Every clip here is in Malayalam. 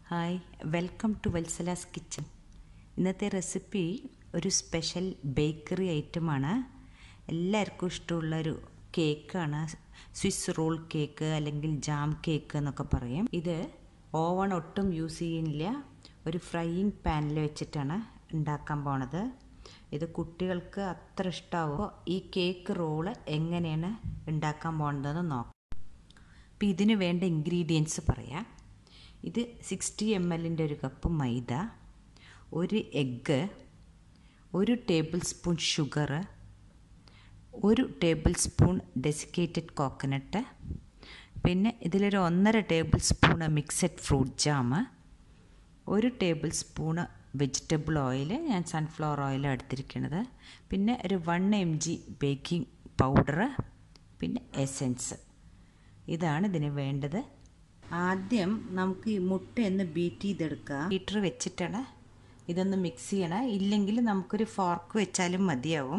hi welcome to Valsala's kitchen ഇന്നത്തെ റെസിപ്പി ഒരു സ്പെഷ്യൽ ബേക്കറി ഐറ്റമാണ് എല്ലാവർക്കും ഇഷ്ടമുള്ളൊരു കേക്കാണ് സ്വിസ് റോൾ കേക്ക് അല്ലെങ്കിൽ ജാം കേക്ക് എന്നൊക്കെ പറയും ഇത് ഓവൺ ഒട്ടും യൂസ് ചെയ്യുന്നില്ല ഒരു ഫ്രൈയിങ് പാനിൽ വെച്ചിട്ടാണ് ഉണ്ടാക്കാൻ പോണത് ഇത് കുട്ടികൾക്ക് അത്ര ഇഷ്ടമാവുമോ ഈ കേക്ക് റോള് എങ്ങനെയാണ് ഉണ്ടാക്കാൻ പോണതെന്ന് നോക്കാം അപ്പോൾ ഇതിന് വേണ്ട ഇൻഗ്രീഡിയൻസ് പറയാം ഇത് സിക്സ്റ്റി എം എല്ലിൻ്റെ ഒരു കപ്പ് മൈദ ഒരു എഗ്ഗ് ഒരു ടേബിൾ സ്പൂൺ ഷുഗർ ഒരു ടേബിൾ സ്പൂൺ ഡെസിക്കേറ്റഡ് കോക്കനട്ട് പിന്നെ ഇതിലൊരു ഒന്നര tablespoon mixed fruit jam ഒരു ടേബിൾ സ്പൂണ് വെജിറ്റബിൾ ഓയിൽ ഞാൻ സൺഫ്ലവർ ഓയിലാണ് എടുത്തിരിക്കുന്നത് പിന്നെ ഒരു one M G baking powder പിന്നെ എസെൻസ് ഇതാണ് ഇതിന് വേണ്ടത് ആദ്യം നമുക്ക് ഈ മുട്ട ഒന്ന് ബീറ്റ് ചെയ്തെടുക്കാം ബീറ്റർ വെച്ചിട്ടാണ് ഇതൊന്ന് മിക്സ് ചെയ്യണം ഇല്ലെങ്കിൽ നമുക്കൊരു ഫോർക്ക് വെച്ചാലും മതിയാവും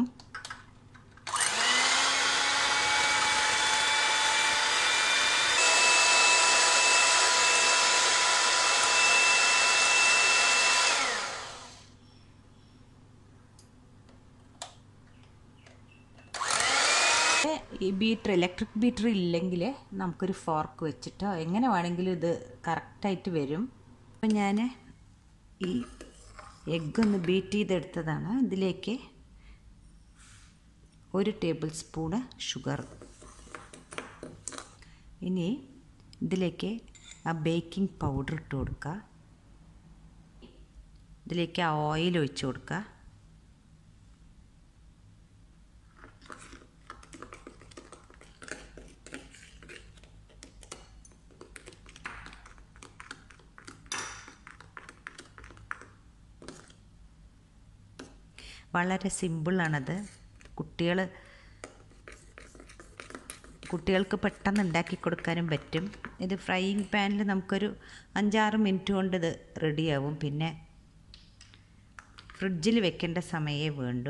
ഈ ബീറ്റർ ഇലക്ട്രിക് ബീറ്റർ ഇല്ലെങ്കിൽ നമുക്കൊരു ഫോർക്ക് വെച്ചിട്ടോ എങ്ങനെ വേണമെങ്കിലും ഇത് കറക്റ്റായിട്ട് വരും അപ്പം ഞാൻ ഈ എഗ്ഗ് ഒന്ന് ബീറ്റ് ചെയ്തെടുത്തതാണ് ഇതിലേക്ക് ഒരു ടേബിൾ സ്പൂണ് ഷുഗർ ഇനി ഇതിലേക്ക് ആ ബേക്കിംഗ് പൗഡർ ഇട്ട് കൊടുക്കുക ഇതിലേക്ക് ആ ഓയിൽ ഒഴിച്ച് കൊടുക്കുക വളരെ സിമ്പിളാണത് കുട്ടികൾ കുട്ടികൾക്ക് പെട്ടെന്ന് ഉണ്ടാക്കി കൊടുക്കാനും പറ്റും ഇത് ഫ്രൈയിങ് പാനിൽ നമുക്കൊരു അഞ്ചാറ് മിനിറ്റ് കൊണ്ട് ഇത് റെഡിയാവും പിന്നെ ഫ്രിഡ്ജിൽ വെക്കേണ്ട സമയമേ വേണ്ടൂ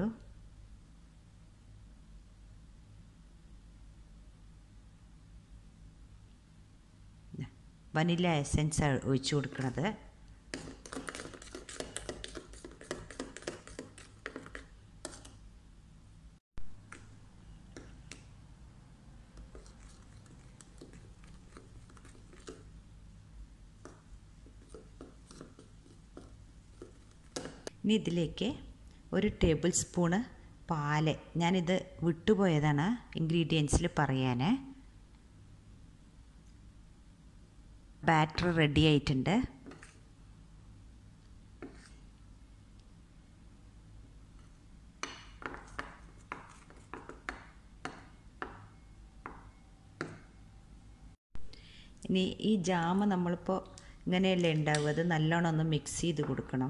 വനില എസൻസ് ഒഴിച്ചു കൊടുക്കുന്നത് ഇനി ഇതിലേക്ക് ഒരു ടേബിൾ സ്പൂണ് പാല് ഞാനിത് വിട്ടുപോയതാണ് ഇൻഗ്രീഡിയൻസിൽ പറയാൻ ബാറ്റർ റെഡി ആയിട്ടുണ്ട് ഇനി ഈ ജാമ് നമ്മളിപ്പോൾ ഇങ്ങനെയല്ലേ ഉണ്ടാവുക അത് നല്ലോണം ഒന്ന് മിക്സ് ചെയ്ത് കൊടുക്കണം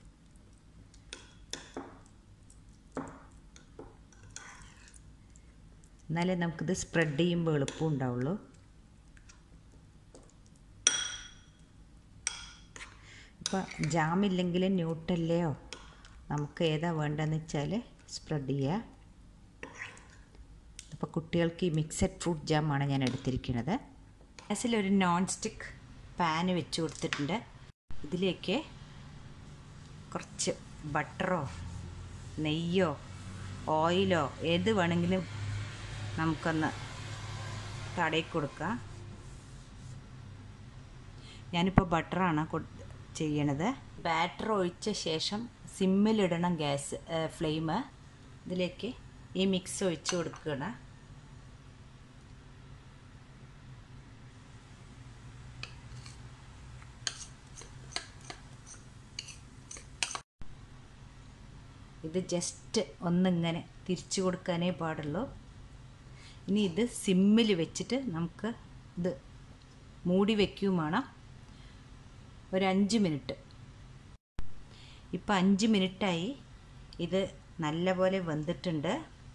എന്നാലേ നമുക്കിത് സ്പ്രെഡ് ചെയ്യുമ്പോൾ എളുപ്പം ഉണ്ടാവുള്ളൂ ഇപ്പോൾ ജാമില്ലെങ്കിൽ ന്യൂട്ടല്ലയോ നമുക്ക് ഏതാ വേണ്ടതെന്ന് വെച്ചാൽ സ്പ്രെഡ് ചെയ്യുക അപ്പോൾ കുട്ടികൾക്ക് ഈ മിക്സഡ് ഫ്രൂട്ട് ജാമാണ് ഞാൻ എടുത്തിരിക്കുന്നത് ഗ്യാസിലൊരു നോൺ സ്റ്റിക്ക് പാന് വെച്ച് കൊടുത്തിട്ടുണ്ട് ഇതിലേക്ക് കുറച്ച് ബട്ടറോ നെയ്യോ ഓയിലോ ഏത് വേണമെങ്കിലും നമുക്കൊന്ന് തടയി കൊടുക്കാം ഞാനിപ്പോൾ ബട്ടറാണ് ചെയ്യണത് ബാറ്റർ ഒഴിച്ച ശേഷം സിമ്മിലിടണം ഗ്യാസ് ഫ്ലെയിം ഇതിലേക്ക് ഈ മിക്സ് ഒഴിച്ച് കൊടുക്കുകയാണ് ഇത് ജസ്റ്റ് ഒന്നിങ്ങനെ തിരിച്ചു കൊടുക്കാനേ പാടുള്ളൂ ഇനി ഇത് സിമ്മിൽ വെച്ചിട്ട് നമുക്ക് ഇത് മൂടി വയ്ക്കുകയും വേണം ഒരു അഞ്ച് മിനിറ്റ് ഇപ്പം അഞ്ച് മിനിറ്റായി ഇത് നല്ലപോലെ വെന്തിട്ടുണ്ട്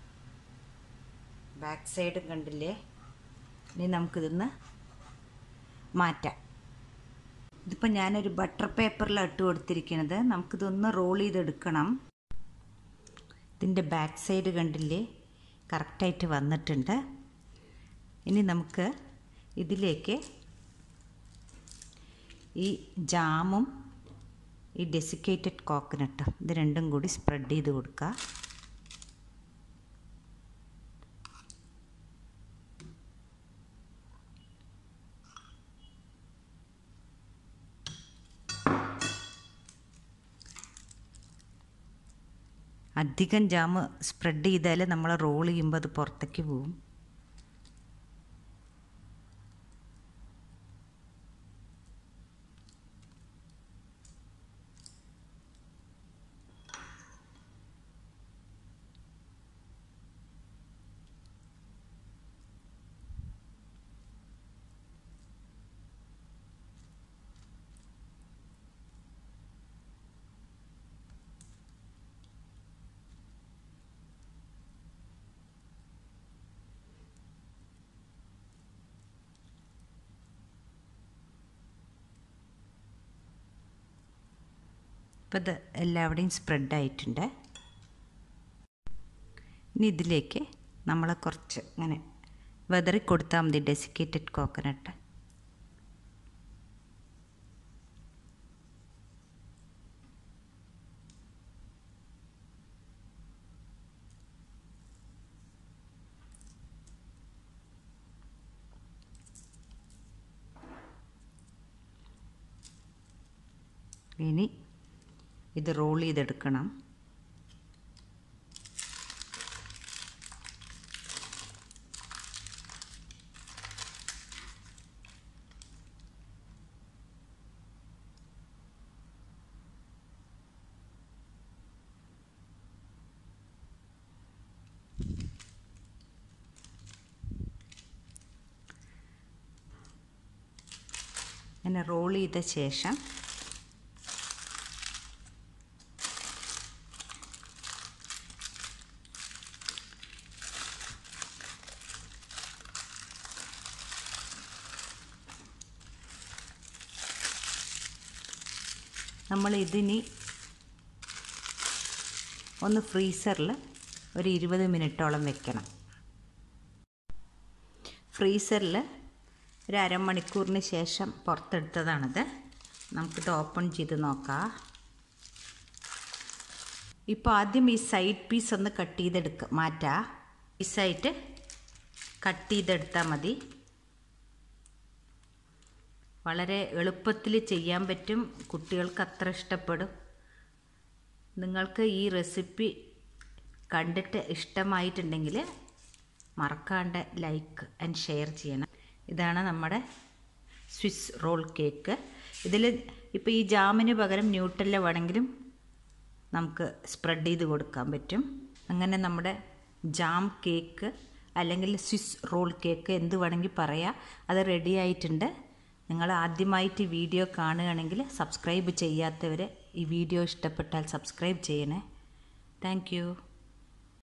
ബാക്ക് സൈഡ് കണ്ടില്ലേ ഇനി നമുക്കിതൊന്ന് മാറ്റാം ഇതിപ്പോൾ ഞാനൊരു ബട്ടർ പേപ്പറിലാണ് ഇട്ട് കൊടുത്തിരിക്കുന്നത് നമുക്കിതൊന്ന് റോൾ ചെയ്തെടുക്കണം ഇതിൻ്റെ ബാക്ക് സൈഡ് കണ്ടില്ലേ കറക്റ്റായിട്ട് വന്നിട്ടുണ്ട് ഇനി നമുക്ക് ഇതിലേക്ക് ഈ ജാമും ഈ ഡെസിക്കേറ്റഡ് കോക്കനട്ടും ഇത് രണ്ടും കൂടി സ്പ്രെഡ് ചെയ്ത് കൊടുക്കുക അധികം ജാം സ്പ്രെഡ് ചെയ്താൽ നമ്മൾ റോൾ ചെയ്യുമ്പോൾ അത് പുറത്തേക്ക് പോവും ഇപ്പോൾ ഇത് എല്ലാവിടെയും സ്പ്രെഡ് ആയിട്ടുണ്ട് ഇനി ഇതിലേക്ക് നമ്മൾ കുറച്ച് ഇങ്ങനെ വെതറി കൊടുത്താൽ മതി ഡെസിക്കേറ്റഡ് കോക്കനട്ട് ഇനി ഇത് റോൾ ചെയ്തെടുക്കണം ഇങ്ങനെ റോൾ ചെയ്ത ശേഷം നമ്മൾ ഇതിനി ഒന്ന് ഫ്രീസറിൽ ഒരു ഇരുപത് മിനിറ്റോളം വെക്കണം ഫ്രീസറിൽ ഒരു അരമണിക്കൂറിന് ശേഷം പുറത്തെടുത്തതാണിത് നമുക്കിത് ഓപ്പൺ ചെയ്ത് നോക്കാം ഇപ്പോൾ ആദ്യം ഈ സൈഡ് പീസ് ഒന്ന് കട്ട് ചെയ്തെടുക്കുക മാറ്റാം പീസായിട്ട് കട്ട് ചെയ്തെടുത്താൽ മതി വളരെ എളുപ്പത്തിൽ ചെയ്യാൻ പറ്റും കുട്ടികൾക്ക് അത്ര ഇഷ്ടപ്പെടും നിങ്ങൾക്ക് ഈ റെസിപ്പി കണ്ടിട്ട് ഇഷ്ടമായിട്ടുണ്ടെങ്കിൽ മറക്കാണ്ട് ലൈക്ക് ആൻഡ് ഷെയർ ചെയ്യണം ഇതാണ് നമ്മുടെ സ്വിസ് റോൾ കേക്ക് ഇതിൽ ഇപ്പോൾ ഈ ജാമിന് പകരം ന്യൂട്ടല്ല വേണമെങ്കിലും നമുക്ക് സ്പ്രെഡ് ചെയ്ത് കൊടുക്കാൻ പറ്റും അങ്ങനെ നമ്മുടെ ജാം കേക്ക് അല്ലെങ്കിൽ സ്വിസ് റോൾ കേക്ക് എന്ത് വേണമെങ്കിൽ പറയാം അത് റെഡി ആയിട്ടുണ്ട് നിങ്ങൾ ആദ്യമായിട്ട് വീഡിയോ കാണുകയാണെങ്കിൽ സബ്സ്ക്രൈബ് ചെയ്യാത്തവർ ഈ വീഡിയോ ഇഷ്ടപ്പെട്ടാൽ സബ്സ്ക്രൈബ് ചെയ്യണേ താങ്ക്